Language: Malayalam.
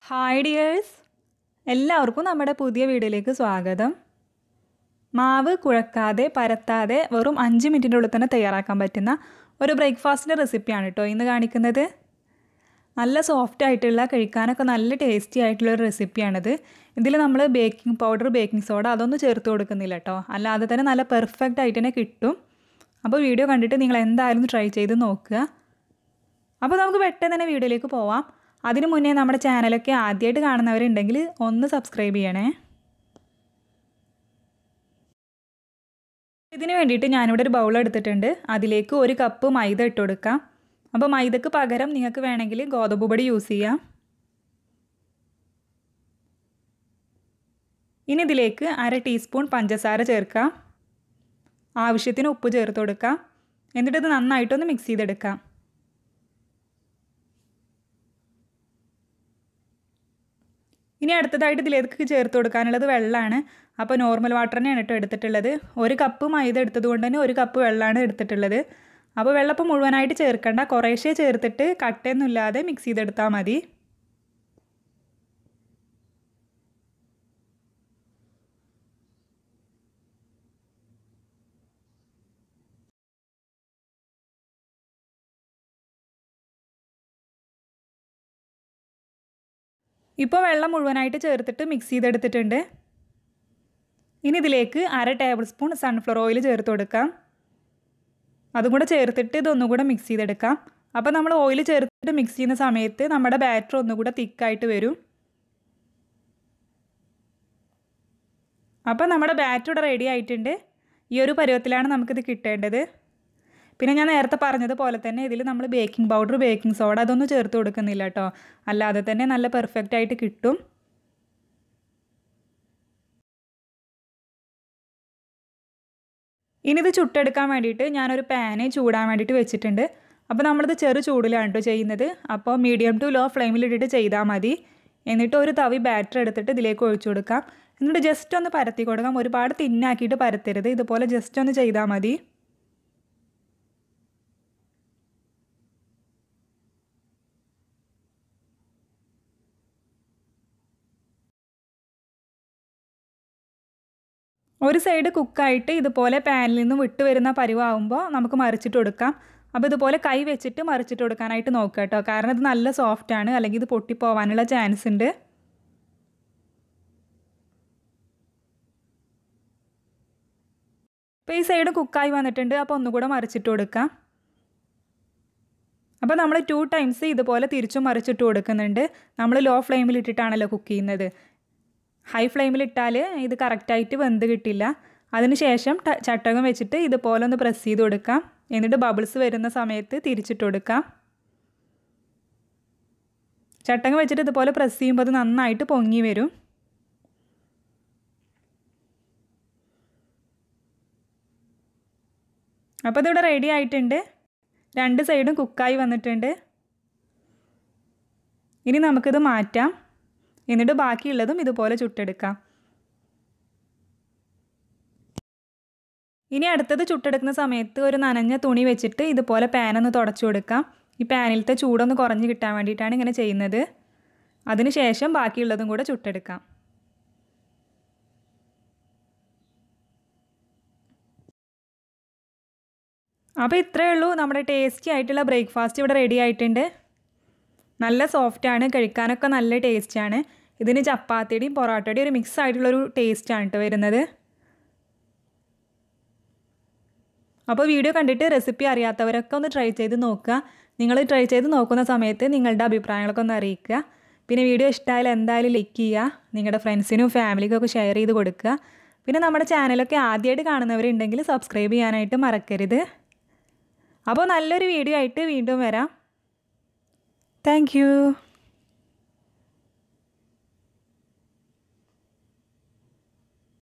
ഹായ് ഡിയേഴ്സ് എല്ലാവർക്കും നമ്മുടെ പുതിയ വീഡിയോയിലേക്ക് സ്വാഗതം മാവ് കുഴക്കാതെ പരത്താതെ വെറും അഞ്ച് മിനിറ്റിൻ്റെ ഉള്ളിൽ തന്നെ തയ്യാറാക്കാൻ പറ്റുന്ന ഒരു ബ്രേക്ക്ഫാസ്റ്റിൻ്റെ റെസിപ്പിയാണ് കേട്ടോ ഇന്ന് കാണിക്കുന്നത് നല്ല സോഫ്റ്റ് ആയിട്ടുള്ള കഴിക്കാനൊക്കെ നല്ല ടേസ്റ്റി ആയിട്ടുള്ള ഒരു റെസിപ്പിയാണിത് ഇതിൽ നമ്മൾ ബേക്കിംഗ് പൗഡർ ബേക്കിംഗ് സോഡ അതൊന്നും ചേർത്ത് കൊടുക്കുന്നില്ല കേട്ടോ അല്ലാതെ തന്നെ നല്ല പെർഫെക്റ്റ് ആയിട്ട് തന്നെ കിട്ടും അപ്പോൾ വീഡിയോ കണ്ടിട്ട് നിങ്ങൾ എന്തായാലും ട്രൈ ചെയ്ത് നോക്കുക അപ്പോൾ നമുക്ക് പെട്ടെന്ന് തന്നെ വീഡിയോയിലേക്ക് പോവാം അതിനു മുന്നേ നമ്മുടെ ചാനലൊക്കെ ആദ്യമായിട്ട് കാണുന്നവരുണ്ടെങ്കിൽ ഒന്ന് സബ്സ്ക്രൈബ് ചെയ്യണേ ഇതിന് വേണ്ടിയിട്ട് ഞാനിവിടെ ഒരു ബൗൾ എടുത്തിട്ടുണ്ട് അതിലേക്ക് ഒരു കപ്പ് മൈദ ഇട്ട് കൊടുക്കാം അപ്പോൾ മൈദക്ക് പകരം നിങ്ങൾക്ക് വേണമെങ്കിൽ ഗോതമ്പ് പൊടി യൂസ് ചെയ്യാം ഇനി ഇതിലേക്ക് അര ടീസ്പൂൺ പഞ്ചസാര ചേർക്കാം ആവശ്യത്തിന് ഉപ്പ് ചേർത്ത് കൊടുക്കാം എന്നിട്ട് ഇത് നന്നായിട്ടൊന്ന് മിക്സ് ചെയ്തെടുക്കാം ഇനി അടുത്തതായിട്ട് ഇതിലേക്ക് ചേർത്ത് കൊടുക്കാനുള്ളത് വെള്ളമാണ് അപ്പോൾ നോർമൽ വാട്ടർ തന്നെയാണ് കേട്ടോ എടുത്തിട്ടുള്ളത് ഒരു കപ്പ് മൈദ എടുത്തത് കൊണ്ട് തന്നെ ഒരു കപ്പ് വെള്ളമാണ് എടുത്തിട്ടുള്ളത് അപ്പോൾ വെള്ളപ്പം മുഴുവനായിട്ട് ചേർക്കണ്ട കുറേശ്ശേ ചേർത്തിട്ട് കട്ടയൊന്നുമില്ലാതെ മിക്സ് ചെയ്തെടുത്താൽ മതി ഇപ്പോൾ വെള്ളം മുഴുവനായിട്ട് ചേർത്തിട്ട് മിക്സ് ചെയ്തെടുത്തിട്ടുണ്ട് ഇനി ഇതിലേക്ക് അര ടേബിൾ സ്പൂൺ സൺഫ്ലവർ ഓയിൽ ചേർത്ത് കൊടുക്കാം അതും കൂടെ ചേർത്തിട്ട് ഇതൊന്നും കൂടെ മിക്സ് ചെയ്തെടുക്കാം അപ്പോൾ നമ്മൾ ഓയിൽ ചേർത്തിട്ട് മിക്സ് ചെയ്യുന്ന സമയത്ത് നമ്മുടെ ബാറ്റർ ഒന്നും കൂടെ തിക്കായിട്ട് വരും അപ്പോൾ നമ്മുടെ ബാറ്റർ ഇവിടെ റെഡി ആയിട്ടുണ്ട് ഈ ഒരു പരുവത്തിലാണ് നമുക്കിത് കിട്ടേണ്ടത് പിന്നെ ഞാൻ നേരത്തെ പറഞ്ഞതുപോലെ തന്നെ ഇതിൽ നമ്മൾ ബേക്കിംഗ് പൗഡർ ബേക്കിംഗ് സോഡ അതൊന്നും ചേർത്ത് കൊടുക്കുന്നില്ല കേട്ടോ അല്ലാതെ തന്നെ നല്ല പെർഫെക്റ്റ് ആയിട്ട് കിട്ടും ഇനി ഇത് ചുട്ടെടുക്കാൻ വേണ്ടിയിട്ട് ഞാനൊരു പാന് ചൂടാൻ വേണ്ടിയിട്ട് വെച്ചിട്ടുണ്ട് അപ്പോൾ നമ്മളിത് ചെറു ചൂടിലാണ് കേട്ടോ ചെയ്യുന്നത് അപ്പോൾ മീഡിയം ടു ലോ ഫ്ലെയിമിലിട്ടിട്ട് ചെയ്താൽ മതി എന്നിട്ട് ഒരു തവി ബാറ്റർ എടുത്തിട്ട് ഇതിലേക്ക് ഒഴിച്ചു കൊടുക്കാം എന്നിട്ട് ജസ്റ്റ് ഒന്ന് പരത്തി കൊടുക്കാം ഒരുപാട് തിന്നാക്കിയിട്ട് പരത്തരുത് ഇതുപോലെ ജസ്റ്റ് ഒന്ന് ചെയ്താൽ മതി ഒരു സൈഡ് കുക്കായിട്ട് ഇതുപോലെ പാനിൽ നിന്ന് വിട്ട് വരുന്ന പരിവാകുമ്പോൾ നമുക്ക് മറിച്ചിട്ട് കൊടുക്കാം അപ്പോൾ ഇതുപോലെ കൈ വെച്ചിട്ട് മറിച്ചിട്ട് കൊടുക്കാനായിട്ട് നോക്കുക കേട്ടോ കാരണം ഇത് നല്ല സോഫ്റ്റ് ആണ് അല്ലെങ്കിൽ ഇത് പൊട്ടിപ്പോവാനുള്ള ചാൻസ് ഉണ്ട് ഇപ്പോൾ ഈ സൈഡ് കുക്കായി വന്നിട്ടുണ്ട് അപ്പോൾ ഒന്നുകൂടെ മറിച്ചിട്ട് കൊടുക്കാം അപ്പോൾ നമ്മൾ ടു ടൈംസ് ഇതുപോലെ തിരിച്ചും മറിച്ചിട്ട് കൊടുക്കുന്നുണ്ട് നമ്മൾ ലോ ഫ്ലെയിമിൽ ഇട്ടിട്ടാണല്ലോ കുക്ക് ചെയ്യുന്നത് ഹൈ ഫ്ലെയിമിൽ ഇട്ടാൽ ഇത് കറക്റ്റായിട്ട് വെന്ത് കിട്ടില്ല അതിനുശേഷം ചട്ടകം വെച്ചിട്ട് ഇതുപോലെ ഒന്ന് പ്രസ് ചെയ്ത് കൊടുക്കാം എന്നിട്ട് ബബിൾസ് വരുന്ന സമയത്ത് തിരിച്ചിട്ട് കൊടുക്കാം ചട്ടകം വെച്ചിട്ട് ഇതുപോലെ പ്രസ് ചെയ്യുമ്പോൾ അത് നന്നായിട്ട് പൊങ്ങി വരും അപ്പോൾ ഇതിവിടെ റെഡി ആയിട്ടുണ്ട് രണ്ട് സൈഡും കുക്കായി വന്നിട്ടുണ്ട് ഇനി നമുക്കിത് മാറ്റാം എന്നിട്ട് ബാക്കിയുള്ളതും ഇതുപോലെ ചുട്ടെടുക്കാം ഇനി അടുത്തത് ചുട്ടെടുക്കുന്ന സമയത്ത് ഒരു നനഞ്ഞ തുണി വെച്ചിട്ട് ഇതുപോലെ പാനൊന്ന് തുടച്ചു കൊടുക്കാം ഈ പാനിലത്തെ ചൂടൊന്ന് കുറഞ്ഞ് കിട്ടാൻ വേണ്ടിയിട്ടാണ് ഇങ്ങനെ ചെയ്യുന്നത് അതിനുശേഷം ബാക്കിയുള്ളതും കൂടെ ചുട്ടെടുക്കാം അപ്പോൾ ഇത്രയേ ഉള്ളൂ നമ്മുടെ ടേസ്റ്റി ആയിട്ടുള്ള ബ്രേക്ക്ഫാസ്റ്റ് ഇവിടെ റെഡി ആയിട്ടുണ്ട് നല്ല സോഫ്റ്റാണ് കഴിക്കാനൊക്കെ നല്ല ടേസ്റ്റാണ് ഇതിന് ചപ്പാത്തിയുടെയും പൊറോട്ടയുടെയും ഒരു മിക്സ് ആയിട്ടുള്ളൊരു ടേസ്റ്റാണ് കേട്ടോ വരുന്നത് അപ്പോൾ വീഡിയോ കണ്ടിട്ട് റെസിപ്പി അറിയാത്തവരൊക്കെ ഒന്ന് ട്രൈ ചെയ്ത് നോക്കുക നിങ്ങൾ ട്രൈ ചെയ്ത് നോക്കുന്ന സമയത്ത് നിങ്ങളുടെ അഭിപ്രായങ്ങളൊക്കെ ഒന്ന് അറിയിക്കുക പിന്നെ വീഡിയോ ഇഷ്ടമായാലും എന്തായാലും ലൈക്ക് ചെയ്യുക നിങ്ങളുടെ ഫ്രണ്ട്സിനും ഫാമിലിക്കും ഒക്കെ ഷെയർ ചെയ്ത് കൊടുക്കുക പിന്നെ നമ്മുടെ ചാനലൊക്കെ ആദ്യമായിട്ട് കാണുന്നവരുണ്ടെങ്കിൽ സബ്സ്ക്രൈബ് ചെയ്യാനായിട്ട് മറക്കരുത് അപ്പോൾ നല്ലൊരു വീഡിയോ ആയിട്ട് വീണ്ടും വരാം താങ്ക്